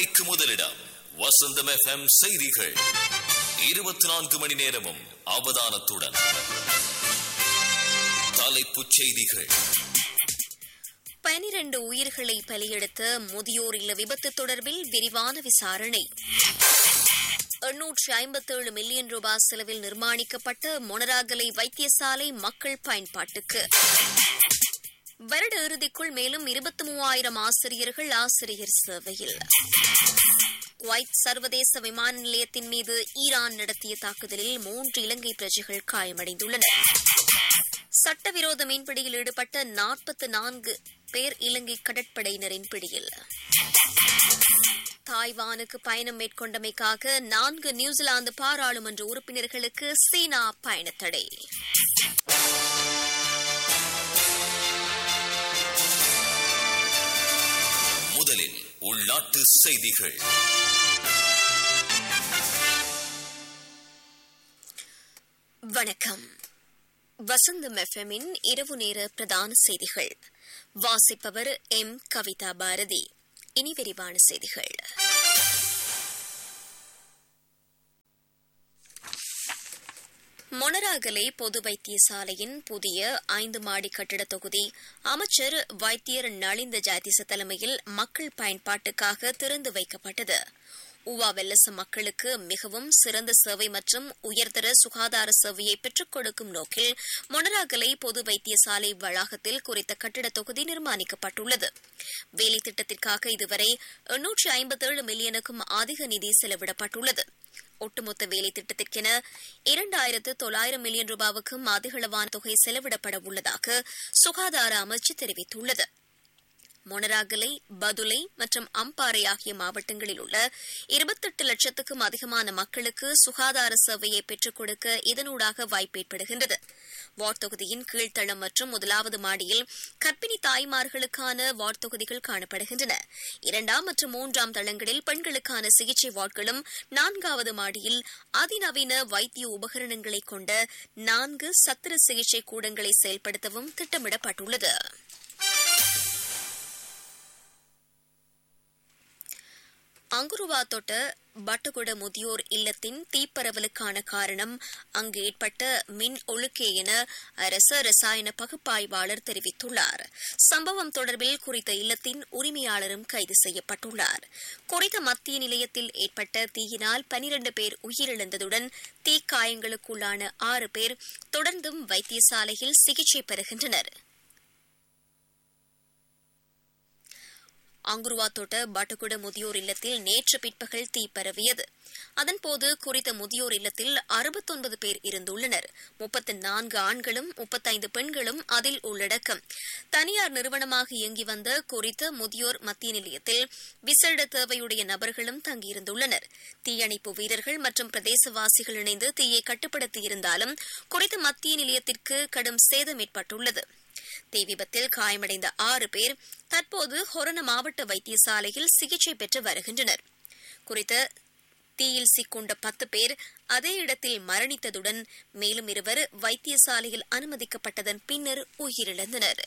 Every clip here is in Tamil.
மணிக்கு முதலிடம் வசந்தம் எஃப்எம் செய்திகள் இருபத்தி நான்கு மணி நேரமும் அவதானத்துடன் தலைப்புச் செய்திகள் பனிரண்டு உயிர்களை பலியெடுத்த முதியோர் இல்ல விபத்து தொடர்பில் விரிவான விசாரணை எண்ணூற்று ஐம்பத்தேழு மில்லியன் ரூபாய் செலவில் நிர்மாணிக்கப்பட்ட மொனராகலை வைத்தியசாலை மக்கள் பயன்பாட்டுக்கு வருட இறுதிக்குள் மேலும் இருபத்தி மூவாயிரம் ஆசிரியர்கள் ஆசிரியர் சேவையில் குவைத் சர்வதேச விமான நிலையத்தின் மீது ஈரான் நடத்திய தாக்குதலில் மூன்று இலங்கை பிரஜைகள் காயமடைந்துள்ளனர் சட்டவிரோத மீன்பிடியில் ஈடுபட்ட நாற்பத்தி நான்கு பேர் இலங்கை கடற்படையினரின் பிடியில் தாய்வானுக்கு பயணம் மேற்கொண்டமைக்காக நான்கு நியூசிலாந்து பாராளுமன்ற உறுப்பினர்களுக்கு சீனா பயணத்தடை முதலில் உள்நாட்டு செய்திகள் வணக்கம் வசந்தம் எஃப்எம்மின் இரவு நேர பிரதான செய்திகள் வாசிப்பவர் எம் கவிதா பாரதி இனி விரிவான செய்திகள் மொனராகலை பொது வைத்தியசாலையின் புதிய ஐந்து மாடி கட்டிட தொகுதி அமைச்சர் வைத்தியர் நளிந்த ஜாதிச தலைமையில் மக்கள் பயன்பாட்டுக்காக திறந்து வைக்கப்பட்டது உவா வெல்லச மக்களுக்கு மிகவும் சிறந்த சேவை மற்றும் உயர்தர சுகாதார சேவையை பெற்றுக் கொடுக்கும் நோக்கில் மொனராகலை பொது வைத்தியசாலை வளாகத்தில் குறித்த கட்டிட தொகுதி நிர்மாணிக்கப்பட்டுள்ளது வேலை திட்டத்திற்காக இதுவரை எண்ணூற்று ஐம்பத்தேழு மில்லியனுக்கும் அதிக நிதி செலவிடப்பட்டுள்ளது ஒட்டுமொத்த வேலை திட்டத்திற்கென இரண்டாயிரத்து தொள்ளாயிரம் மில்லியன் ரூபாவுக்கும் அதிகளவான தொகை செலவிடப்பட உள்ளதாக சுகாதார அமைச்சு தெரிவித்துள்ளது மொனராகலை பதுளை மற்றும் அம்பாறை ஆகிய மாவட்டங்களில் உள்ள இருபத்தெட்டு லட்சத்துக்கும் அதிகமான மக்களுக்கு சுகாதார சேவையை பெற்றுக் கொடுக்க இதனூடாக வாய்ப்பு ஏற்படுகின்றது வார்டு தொகுதியின் கீழ்த்தளம் மற்றும் முதலாவது மாடியில் கர்ப்பிணி தாய்மார்களுக்கான வார்டு தொகுதிகள் காணப்படுகின்றன இரண்டாம் மற்றும் மூன்றாம் தளங்களில் பெண்களுக்கான சிகிச்சை வார்டுகளும் நான்காவது மாடியில் அதிநவீன வைத்திய உபகரணங்களை கொண்ட நான்கு சத்திர சிகிச்சை கூடங்களை செயல்படுத்தவும் திட்டமிடப்பட்டுள்ளது அங்குருவா தொட்ட பட்டுகுட முதியோர் இல்லத்தின் தீப்பரவலுக்கான காரணம் அங்கு ஏற்பட்ட மின் ஒழுக்கே என அரச ரசாயன பகுப்பாய்வாளர் தெரிவித்துள்ளார் சம்பவம் தொடர்பில் குறித்த இல்லத்தின் உரிமையாளரும் கைது செய்யப்பட்டுள்ளார் குறித்த மத்திய நிலையத்தில் ஏற்பட்ட தீயினால் பனிரண்டு பேர் உயிரிழந்ததுடன் தீக்காயங்களுக்குள்ளான ஆறு பேர் தொடர்ந்தும் வைத்தியசாலையில் சிகிச்சை பெறுகின்றனா் அங்குருவா தோட்ட பாட்டுக்குட முதியோர் இல்லத்தில் நேற்று பிற்பகல் தீ பரவியது அதன்போது குறித்த முதியோர் இல்லத்தில் அறுபத்தொன்பது பேர் இருந்துள்ளனர் முப்பத்தி நான்கு ஆண்களும் முப்பத்தைந்து பெண்களும் அதில் உள்ளடக்கம் தனியார் நிறுவனமாக இயங்கி வந்த குறித்த முதியோர் மத்திய நிலையத்தில் விசேட தேவையுடைய நபர்களும் தங்கியிருந்துள்ளனர் தீயணைப்பு வீரர்கள் மற்றும் பிரதேசவாசிகள் இணைந்து தீயை கட்டுப்படுத்தியிருந்தாலும் குறித்த மத்திய நிலையத்திற்கு கடும் சேதம் ஏற்பட்டுள்ளது தீ விபத்தில் காயமடைந்த ஆறு பேர் தற்போது ஹொரண மாவட்ட வைத்தியசாலையில் சிகிச்சை பெற்று வருகின்றனர் குறித்த தீயில் சிக்கொண்ட பத்து பேர் அதே இடத்தில் மரணித்ததுடன் மேலும் இருவர் வைத்தியசாலையில் அனுமதிக்கப்பட்டதன் பின்னர் உயிரிழந்தனர்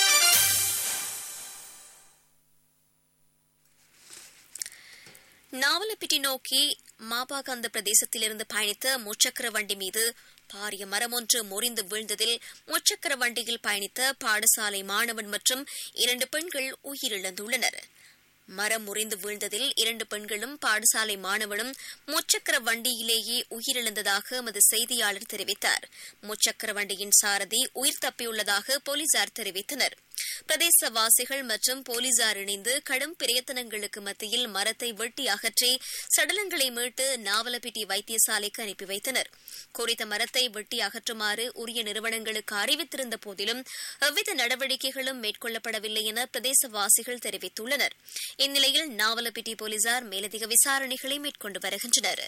நாவலப்பிட்டி நோக்கி மாபாகந்த பிரதேசத்திலிருந்து பயணித்த முச்சக்கர வண்டி மீது பாரிய மரம் ஒன்று முறிந்து வீழ்ந்ததில் முச்சக்கர வண்டியில் பயணித்த பாடசாலை மாணவன் மற்றும் இரண்டு பெண்கள் உயிரிழந்துள்ளனர் மரம் முறிந்து வீழ்ந்ததில் இரண்டு பெண்களும் பாடசாலை மாணவனும் முச்சக்கர வண்டியிலேயே உயிரிழந்ததாக எமது செய்தியாளர் தெரிவித்தார் முச்சக்கர வண்டியின் சாரதி உயிர் தப்பியுள்ளதாக போலீசார் தெரிவித்தனர் பிரதேசவாசிகள் மற்றும் போலீசார் இணைந்து கடும் பிரயத்தனங்களுக்கு மத்தியில் மரத்தை வெட்டி அகற்றி சடலங்களை மீட்டு நாவலப்பிட்டி வைத்தியசாலைக்கு அனுப்பி வைத்தனர் குறித்த மரத்தை வெட்டி அகற்றுமாறு உரிய நிறுவனங்களுக்கு அறிவித்திருந்த போதிலும் எவ்வித நடவடிக்கைகளும் மேற்கொள்ளப்படவில்லை என பிரதேசவாசிகள் தெரிவித்துள்ளனர் இந்நிலையில் நாவலப்பிட்டி போலீசார் மேலதிக விசாரணைகளை மேற்கொண்டு வருகின்றனர்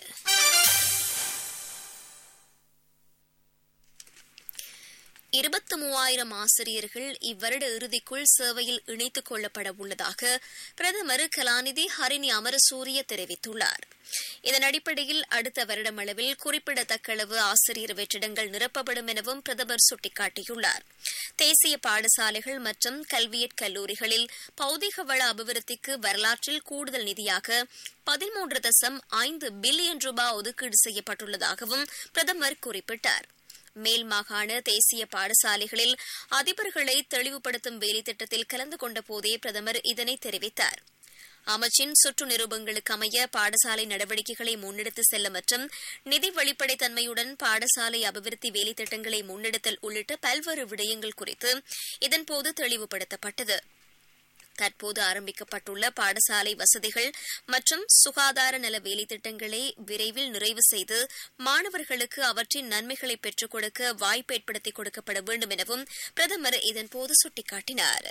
இருபத்தி மூவாயிரம் ஆசிரியர்கள் இவ்வருட இறுதிக்குள் சேவையில் இணைத்துக் கொள்ளப்பட உள்ளதாக பிரதமர் கலாநிதி ஹரிணி அமரசூரிய தெரிவித்துள்ளார் இதன் அடிப்படையில் அடுத்த வருடம் அளவில் குறிப்பிடத்தக்க அளவு ஆசிரியர் வெற்றிடங்கள் நிரப்பப்படும் எனவும் பிரதமர் சுட்டிக்காட்டியுள்ளார் தேசிய பாடசாலைகள் மற்றும் கல்வியற் கல்லூரிகளில் பௌதிக வள அபிவிருத்திக்கு வரலாற்றில் கூடுதல் நிதியாக பதிமூன்று தசம் ஐந்து பில்லியன் ரூபாய் ஒதுக்கீடு செய்யப்பட்டுள்ளதாகவும் பிரதமர் குறிப்பிட்டார் மேல் மாகாண தேசிய பாடசாலைகளில் அதிபர்களை தெளிவுபடுத்தும் வேலைத்திட்டத்தில் கலந்து கொண்ட போதே பிரதமர் இதனை தெரிவித்தார் அமைச்சின் சுற்று நிரூபங்களுக்கு அமைய பாடசாலை நடவடிக்கைகளை முன்னெடுத்து செல்ல மற்றும் நிதி வெளிப்படைத்தன்மையுடன் பாடசாலை அபிவிருத்தி வேலைத்திட்டங்களை முன்னெடுத்தல் உள்ளிட்ட பல்வேறு விடயங்கள் குறித்து இதன்போது தெளிவுபடுத்தப்பட்டது தற்போது ஆரம்பிக்கப்பட்டுள்ள பாடசாலை வசதிகள் மற்றும் சுகாதார நல வேலைத்திட்டங்களை விரைவில் நிறைவு செய்து மாணவர்களுக்கு அவற்றின் நன்மைகளை பெற்றுக் கொடுக்க வாய்ப்பு ஏற்படுத்திக் கொடுக்கப்பட வேண்டும் எனவும் பிரதமர் இதன்போது சுட்டிக்காட்டினார்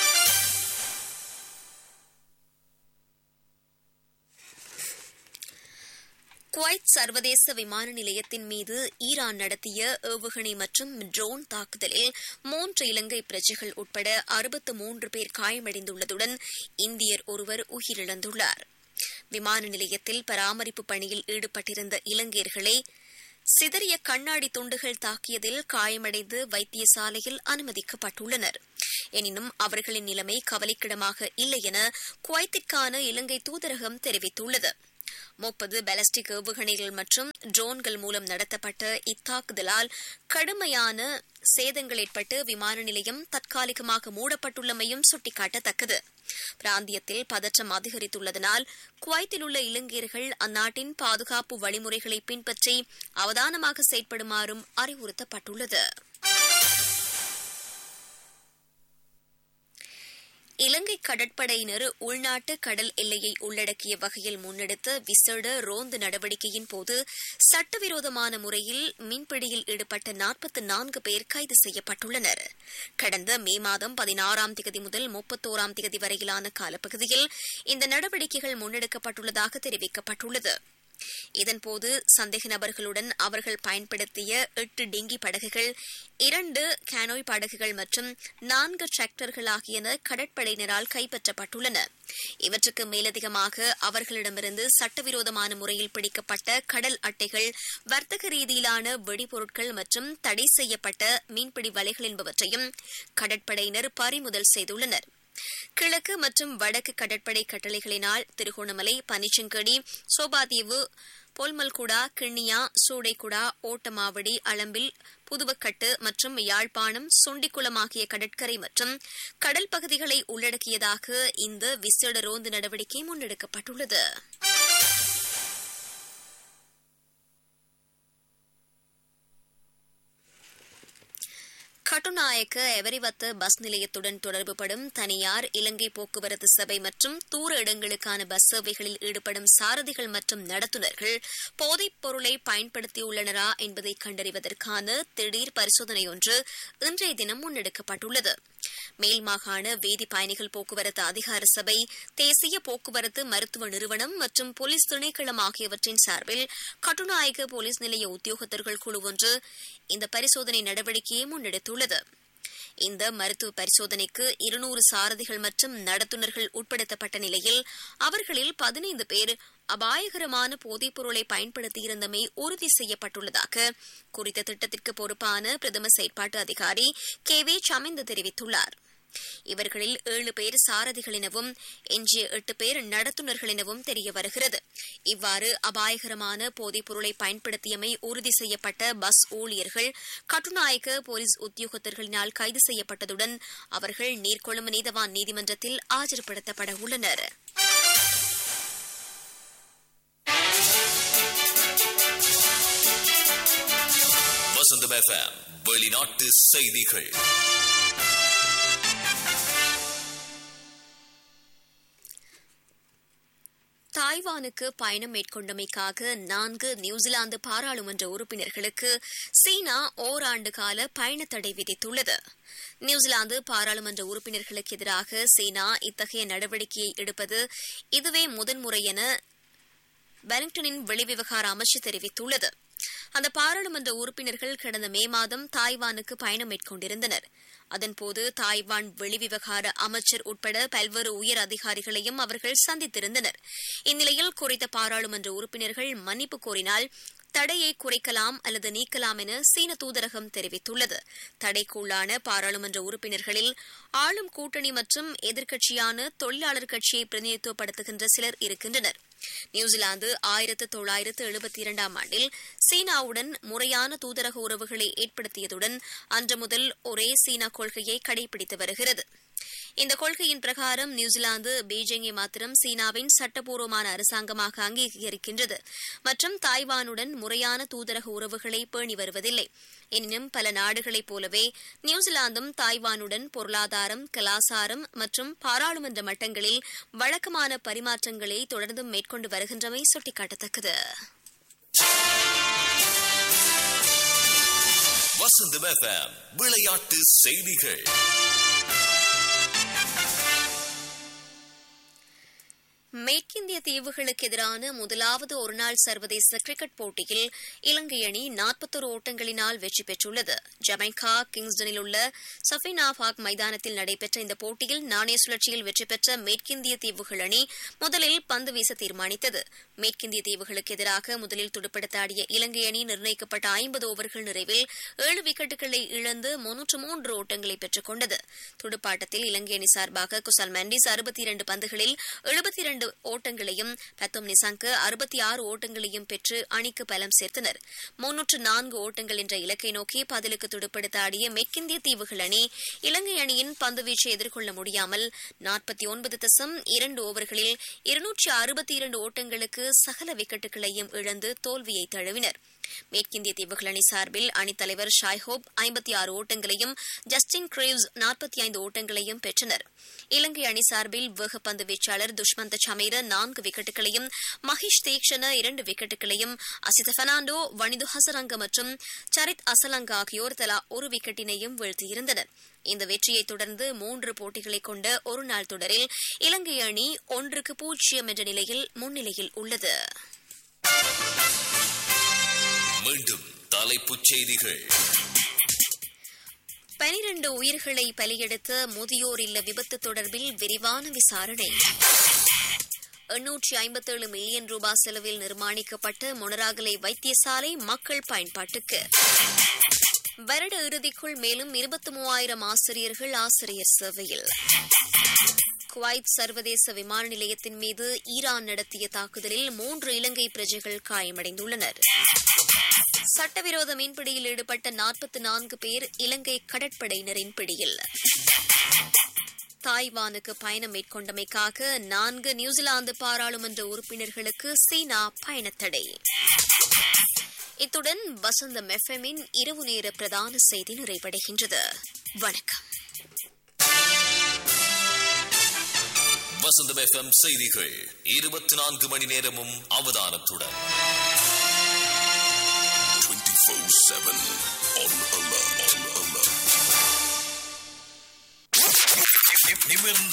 குவைத் சர்வதேச விமான நிலையத்தின் மீது ஈரான் நடத்திய ஏவுகணை மற்றும் ட்ரோன் தாக்குதலில் மூன்று இலங்கை பிரஜைகள் உட்பட அறுபத்து மூன்று பேர் காயமடைந்துள்ளதுடன் இந்தியர் ஒருவர் உயிரிழந்துள்ளார் விமான நிலையத்தில் பராமரிப்பு பணியில் ஈடுபட்டிருந்த இலங்கையர்களை சிதறிய கண்ணாடி துண்டுகள் தாக்கியதில் காயமடைந்து வைத்தியசாலையில் அனுமதிக்கப்பட்டுள்ளனர் எனினும் அவர்களின் நிலைமை கவலைக்கிடமாக இல்லை என குவைத்திற்கான இலங்கை தூதரகம் தெரிவித்துள்ளது முப்பது பாலஸ்டிக் ஏவுகணைகள் மற்றும் ட்ரோன்கள் மூலம் நடத்தப்பட்ட இத்தாக்குதலால் கடுமையான சேதங்கள் ஏற்பட்டு விமான நிலையம் தற்காலிகமாக மூடப்பட்டுள்ளமையும் சுட்டிக்காட்டத்தக்கது பிராந்தியத்தில் பதற்றம் அதிகரித்துள்ளதனால் குவைத்தில் உள்ள இலங்கையர்கள் அந்நாட்டின் பாதுகாப்பு வழிமுறைகளை பின்பற்றி அவதானமாக செயற்படுமாறும் அறிவுறுத்தப்பட்டுள்ளது இலங்கை கடற்படையினர் உள்நாட்டு கடல் எல்லையை உள்ளடக்கிய வகையில் முன்னெடுத்த விசேட ரோந்து நடவடிக்கையின் போது சட்டவிரோதமான முறையில் மீன்பிடியில் ஈடுபட்ட நாற்பத்தி நான்கு பேர் கைது செய்யப்பட்டுள்ளனர் கடந்த மே மாதம் பதினாறாம் திகதி முதல் முப்பத்தோராம் திகதி வரையிலான காலப்பகுதியில் இந்த நடவடிக்கைகள் முன்னெடுக்கப்பட்டுள்ளதாக தெரிவிக்கப்பட்டுள்ளது இதன்போது சந்தேக நபர்களுடன் அவர்கள் பயன்படுத்திய எட்டு டிங்கி படகுகள் இரண்டு கேனோய் படகுகள் மற்றும் நான்கு டிராக்டர்கள் ஆகியன கடற்படையினரால் கைப்பற்றப்பட்டுள்ளன இவற்றுக்கு மேலதிகமாக அவர்களிடமிருந்து சட்டவிரோதமான முறையில் பிடிக்கப்பட்ட கடல் அட்டைகள் வர்த்தக ரீதியிலான வெடிபொருட்கள் மற்றும் தடை செய்யப்பட்ட மீன்பிடி வலைகள் என்பவற்றையும் கடற்படையினர் பறிமுதல் செய்துள்ளனர் கிழக்கு மற்றும் வடக்கு கடற்படை கட்டளைகளினால் திருகோணமலை பனிச்சங்கடி சோபாதீவு பொல்மல்குடா கிண்ணியா சூடைக்குடா ஓட்டமாவடி அளம்பில் புதுவக்கட்டு மற்றும் யாழ்ப்பாணம் சொண்டிக்குளம் ஆகிய கடற்கரை மற்றும் கடல் பகுதிகளை உள்ளடக்கியதாக இந்த விசேட ரோந்து நடவடிக்கை முன்னெடுக்கப்பட்டுள்ளது கட்டுநாயக்க எவரிவத்த பஸ் நிலையத்துடன் தொடர்புபடும் தனியார் இலங்கை போக்குவரத்து சபை மற்றும் தூர இடங்களுக்கான பஸ் சேவைகளில் ஈடுபடும் சாரதிகள் மற்றும் நடத்துனர்கள் போதைப் பொருளை பயன்படுத்தியுள்ளனரா என்பதை கண்டறிவதற்கான திடீர் பரிசோதனை ஒன்று இன்றைய தினம் முன்னெடுக்கப்பட்டுள்ளது மேல் மாகாண வேதி பயணிகள் போக்குவரத்து அதிகார சபை தேசிய போக்குவரத்து மருத்துவ நிறுவனம் மற்றும் போலீஸ் திணைக்களம் ஆகியவற்றின் சார்பில் கட்டுநாயக்க போலீஸ் நிலைய உத்தியோகத்தர்கள் குழு ஒன்று இந்த பரிசோதனை நடவடிக்கையை முன்னெடுத்துள்ளது இந்த மருத்துவ பரிசோதனைக்கு இருநூறு சாரதிகள் மற்றும் நடத்துனர்கள் உட்படுத்தப்பட்ட நிலையில் அவர்களில் பதினைந்து பேர் அபாயகரமான போதைப் பொருளை பயன்படுத்தியிருந்தமை உறுதி செய்யப்பட்டுள்ளதாக குறித்த திட்டத்திற்கு பொறுப்பான பிரதம செயற்பாட்டு அதிகாரி கே வே சமிந்து தெரிவித்துள்ளார் இவர்களில் ஏழு பேர் சாரதிகள் எனவும் எஞ்சிய எட்டு பேர் நடத்துனர்கள் எனவும் தெரிய வருகிறது இவ்வாறு அபாயகரமான போதைப் பொருளை பயன்படுத்தியமை உறுதி செய்யப்பட்ட பஸ் ஊழியர்கள் கட்டுநாயக்க போலீஸ் உத்தியோகத்தர்களினால் கைது செய்யப்பட்டதுடன் அவர்கள் நீர்கொழும்பு நீதவான் நீதிமன்றத்தில் ஆஜர்படுத்தப்பட உள்ளனர் வசந்தம் எஃப்எம் வெளிநாட்டு செய்திகள் தாய்வானுக்கு பயணம் மேற்கொண்டமைக்காக நான்கு நியூசிலாந்து பாராளுமன்ற உறுப்பினர்களுக்கு சீனா ஓராண்டு கால பயண தடை விதித்துள்ளது நியூசிலாந்து பாராளுமன்ற உறுப்பினர்களுக்கு எதிராக சீனா இத்தகைய நடவடிக்கையை எடுப்பது இதுவே முதன்முறை என வெலிங்டனின் வெளிவிவகார அமைச்சு தெரிவித்துள்ளது அந்த பாராளுமன்ற உறுப்பினர்கள் கடந்த மே மாதம் தாய்வானுக்கு பயணம் மேற்கொண்டிருந்தனர் அதன்போது தாய்வான் வெளிவிவகார அமைச்சர் உட்பட பல்வேறு உயர் அதிகாரிகளையும் அவர்கள் சந்தித்திருந்தனர் இந்நிலையில் குறித்த பாராளுமன்ற உறுப்பினர்கள் மன்னிப்பு கோரினால் தடையை குறைக்கலாம் அல்லது நீக்கலாம் என சீன தூதரகம் தெரிவித்துள்ளது தடைக்குள்ளான பாராளுமன்ற உறுப்பினர்களில் ஆளும் கூட்டணி மற்றும் எதிர்க்கட்சியான தொழிலாளர் கட்சியை பிரதிநிதித்துவப்படுத்துகின்ற சிலர் இருக்கின்றனர் நியூசிலாந்து ஆயிரத்து தொள்ளாயிரத்து எழுபத்தி இரண்டாம் ஆண்டில் சீனாவுடன் முறையான தூதரக உறவுகளை ஏற்படுத்தியதுடன் அன்று முதல் ஒரே சீனா கொள்கையை கடைபிடித்து வருகிறது இந்த கொள்கையின் பிரகாரம் நியூசிலாந்து பீஜிங்கை மாத்திரம் சீனாவின் சட்டப்பூர்வமான அரசாங்கமாக அங்கீகரிக்கின்றது மற்றும் தாய்வானுடன் முறையான தூதரக உறவுகளை பேணி வருவதில்லை எனினும் பல நாடுகளைப் போலவே நியூசிலாந்தும் தாய்வானுடன் பொருளாதாரம் கலாசாரம் மற்றும் பாராளுமன்ற மட்டங்களில் வழக்கமான பரிமாற்றங்களை தொடர்ந்து மேற்கொண்டு வருகின்றமை சுட்டிக்காட்டத்தக்கது வசந்தம் எஃப்எம் விளையாட்டு செய்திகள் மேற்கிந்திய தீவுகளுக்கு எதிரான முதலாவது ஒருநாள் சர்வதேச கிரிக்கெட் போட்டியில் இலங்கை அணி நாற்பத்தொரு ஓட்டங்களினால் வெற்றி பெற்றுள்ளது ஜமைக்கா கிங்ஸ்டனில் உள்ள சஃபினா பாக் மைதானத்தில் நடைபெற்ற இந்த போட்டியில் நாணய சுழற்சியில் வெற்றி பெற்ற மேற்கிந்திய தீவுகள் அணி முதலில் பந்து வீச தீர்மானித்தது மேற்கிந்திய தீவுகளுக்கு எதிராக முதலில் துடுப்படுத்த இலங்கை அணி நிர்ணயிக்கப்பட்ட ஐம்பது ஓவர்கள் நிறைவில் ஏழு விக்கெட்டுகளை இழந்து முன்னூற்று மூன்று ஓட்டங்களை பெற்றுக் கொண்டது துடுப்பாட்டத்தில் இலங்கை அணி சார்பாக குசால் மெண்டிஸ் அறுபத்தி இரண்டு பந்துகளில் எழுபத்தி இரண்டு ஓட்டங்களையும் பத்தும் நிசாங்கு அறுபத்தி ஆறு ஓட்டங்களையும் பெற்று அணிக்கு பலம் சேர்த்தனர் முன்னூற்று நான்கு ஓட்டங்கள் என்ற இலக்கை நோக்கி பதிலுக்கு துடுப்படுத்த ஆடிய மேற்கிந்திய தீவுகள் அணி இலங்கை அணியின் பந்துவீச்சை எதிர்கொள்ள முடியாமல் நாற்பத்தி ஒன்பது தசம் இரண்டு ஓவர்களில் இருநூற்றி அறுபத்தி இரண்டு ஓட்டங்களுக்கு சகல விக்கெட்டுகளையும் இழந்து தோல்வியை தழுவினர் மேற்கிந்திய தீவுகள் அணி சார்பில் அணித்தலைவர் ஷாய்ஹோப் ஐம்பத்தி ஆறு ஓட்டங்களையும் ஜஸ்டின் கிரேவ்ஸ் நாற்பத்தி ஐந்து ஓட்டங்களையும் பெற்றனர் இலங்கை அணி சார்பில் வேகப்பந்து வீச்சாளர் துஷ்மந்த சமீர நான்கு விக்கெட்டுகளையும் மஹேஷ் தீக்ஷண இரண்டு விக்கெட்டுகளையும் அசித பெர்னாண்டோ வனிது ஹசரங்க மற்றும் சரித் அசலங்க ஆகியோர் தலா ஒரு விக்கெட்டினையும் வீழ்த்தியிருந்தனர் இந்த வெற்றியை தொடர்ந்து மூன்று போட்டிகளை கொண்ட ஒருநாள் தொடரில் இலங்கை அணி ஒன்றுக்கு பூஜ்ஜியம் என்ற நிலையில் முன்னிலையில் உள்ளது மீண்டும் தலைப்புச் செய்திகள் பனிரண்டு உயிர்களை பலியெடுத்த முதியோர் இல்ல விபத்து தொடர்பில் விரிவான விசாரணை எண்ணூற்றி ஐம்பத்தேழு மில்லியன் ரூபாய் செலவில் நிர்மாணிக்கப்பட்ட மொனராகலை வைத்தியசாலை மக்கள் பயன்பாட்டுக்கு வருட இறுதிக்குள் மேலும் இருபத்தி மூவாயிரம் ஆசிரியர்கள் ஆசிரியர் சேவையில் குவைத் சர்வதேச விமான நிலையத்தின் மீது ஈரான் நடத்திய தாக்குதலில் மூன்று இலங்கை பிரஜைகள் காயமடைந்துள்ளனர் சட்டவிரோத மீன்பிடியில் ஈடுபட்ட நாற்பத்தி நான்கு பேர் இலங்கை கடற்படையினரின் பிடியில் தாய்வானுக்கு பயணம் மேற்கொண்டமைக்காக நான்கு நியூசிலாந்து பாராளுமன்ற உறுப்பினர்களுக்கு சீனா பயணத்தடை இத்துடன் வசந்தம் எஃப்எம்மின் இரவு நேர பிரதான செய்தி நிறைவடைகின்றது வணக்கம் வசந்தம் எஃப்எம் செய்திகள் இருபத்தி நான்கு மணி நேரமும் அவதானத்துடன் 24/7 on alert. On alert. நிமிர்ந்த